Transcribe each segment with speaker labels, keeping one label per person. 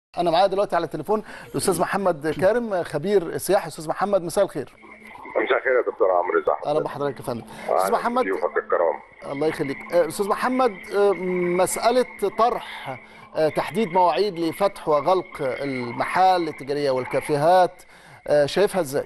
Speaker 1: انا معايا دلوقتي على التليفون الاستاذ محمد كارم خبير سياحي استاذ محمد مساء الخير
Speaker 2: مساء الخير يا دكتور عمرو ازي
Speaker 1: اهلا بحضرتك يا فندم استاذ محمد
Speaker 2: ضيوفك الكرام
Speaker 1: الله يخليك آه، استاذ محمد آه، مساله طرح آه، تحديد مواعيد لفتح وغلق المحال التجاريه والكافيهات آه، شايفها ازاي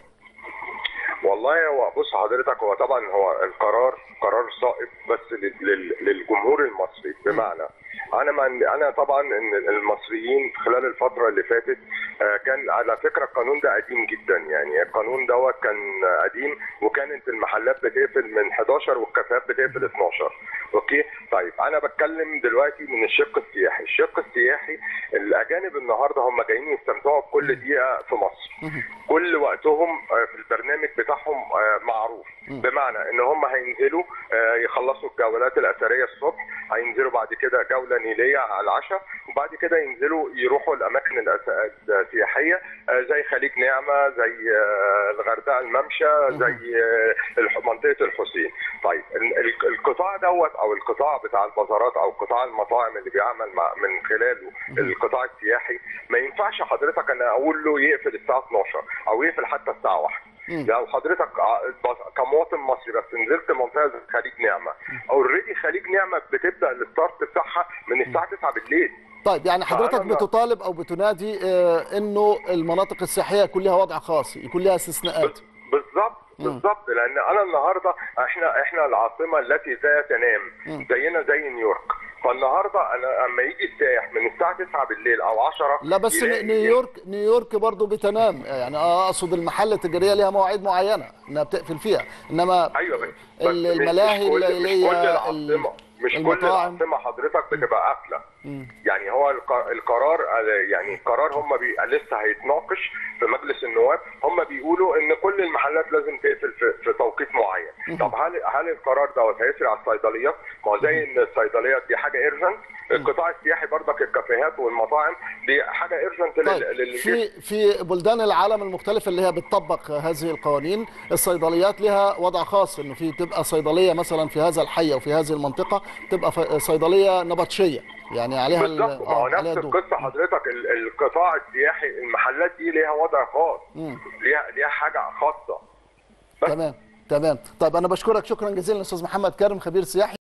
Speaker 2: والله هو بص حضرتك هو طبعا هو القرار قرار صائب بس لل- لل- للجمهور المصري بمعنى انا ما عندي- انا طبعا ان المصريين خلال الفتره اللي فاتت آه، كان على فكره القانون ده قديم جدا يعني القانون دوت كان قديم وكانت المحلات بتقفل من 11 والكافيهات بتقفل 12 اوكي طيب انا بتكلم دلوقتي من الشق السياحي الشق السياحي الاجانب النهارده هم جايين يستمتعوا بكل دقيقه في مصر كل وقتهم آه، في البرنامج بتاعهم آه، معروف بمعنى ان هم هينزلوا آه، يخلصوا الجولات الاثريه الصبح هينزلوا بعد كده جوله نيليه على العشاء وبعد كده ينزلوا يروحوا الاماكن الأس- السياحيه آه، زي خليج نعمه زي آه، الغردقه الممشى زي آه، الح- منطقه الحسين طيب ال- ال- القطاع دوت او القطاع بتاع البازارات او قطاع المطاعم اللي بيعمل مع من خلاله القطاع السياحي ما ينفعش حضرتك انا اقول له يقفل الساعه 12 او يقفل حتى الساعه 1 لو حضرتك ع- بص- كمواطن مصري بس نزلت منطقه زي خليج نعمه اوريدي خليج نعمه بتبدا الستارت بتاعها من الساعه 9 بالليل
Speaker 1: طيب يعني حضرتك
Speaker 2: فأنا ما-
Speaker 1: بتطالب او بتنادي آه، انه المناطق السياحيه يكون لها وضع خاص يكون لها استثناءات
Speaker 2: بالظبط بالظبط لان انا النهارده احنا احنا العاصمه التي لا تنام زينا زي نيويورك فالنهارده انا اما يجي السائح من الساعه 9 بالليل او 10
Speaker 1: لا بس
Speaker 2: يلاقي-
Speaker 1: نيويورك نيويورك برضه بتنام يعني اقصد المحل التجاريه ليها مواعيد معينه انها بتقفل فيها انما
Speaker 2: ايوه بس بس
Speaker 1: ال-
Speaker 2: مش-
Speaker 1: الملاهي
Speaker 2: مش كل-
Speaker 1: الليليه
Speaker 2: مش كل
Speaker 1: ال-
Speaker 2: العاصمه مش كل
Speaker 1: المطاعم
Speaker 2: العاصمه حضرتك بتبقى قافله يعني هو الق- القرار يعني القرار هم بي... لسه هيتناقش في مجلس النواب هم بيقولوا ان كل المحلات لازم تقفل في, في توقيت معين طب هل هل القرار دوت هيسري على الصيدليات ما هو زي ان الصيدليات دي حاجه ايرجنت القطاع السياحي برضك الكافيهات والمطاعم دي حاجه ايرجنت
Speaker 1: طيب في في بلدان العالم المختلفه اللي هي بتطبق هذه القوانين الصيدليات لها وضع خاص انه في تبقى صيدليه مثلا في هذا الحي او في هذه المنطقه تبقى ف- صيدليه نبطشيه يعني عليها ال-
Speaker 2: بالظبط ما هو
Speaker 1: آه،
Speaker 2: نفس
Speaker 1: عليها الضوء.
Speaker 2: القصه حضرتك ال- القطاع السياحي المحلات دي ليها وضع خاص ليها ليها حاجه خاصه
Speaker 1: تمام تمام طيب انا بشكرك شكرا جزيلا استاذ محمد كارم خبير سياحي